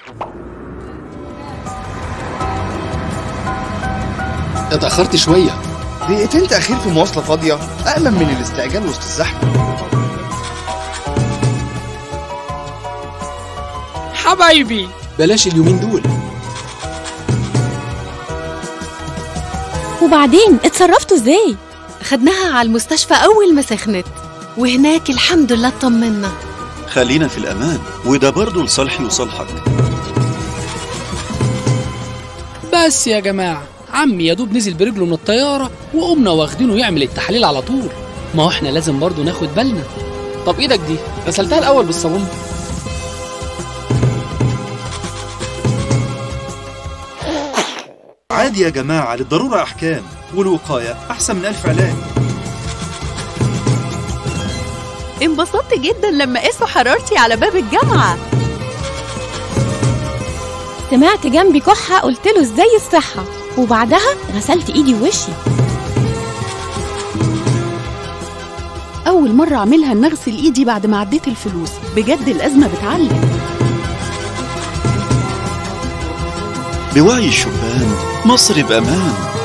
اتأخرت شوية دقيقتين تأخير في مواصلة فاضية أأمن من الاستعجال وسط الزحمة حبايبي بلاش اليومين دول وبعدين اتصرفتوا ازاي خدناها على المستشفى أول ما سخنت وهناك الحمد لله اطمنا خلينا في الأمان وده برضه لصالحي وصالحك بس يا جماعة عمي يا دوب نزل برجله من الطيارة وقمنا واخدينه يعمل التحاليل على طول ما هو احنا لازم برضه ناخد بالنا طب ايدك دي غسلتها الأول بالصابون عادي يا جماعة للضرورة أحكام والوقاية أحسن من ألف علاج انبسطت جدا لما قاسوا حرارتي على باب الجامعة سمعت جنبي كحة قلت له ازاي الصحة وبعدها غسلت ايدي ووشي أول مرة أعملها إن أغسل إيدي بعد ما عديت الفلوس بجد الأزمة بتعلم بوعي الشبان مصر بأمان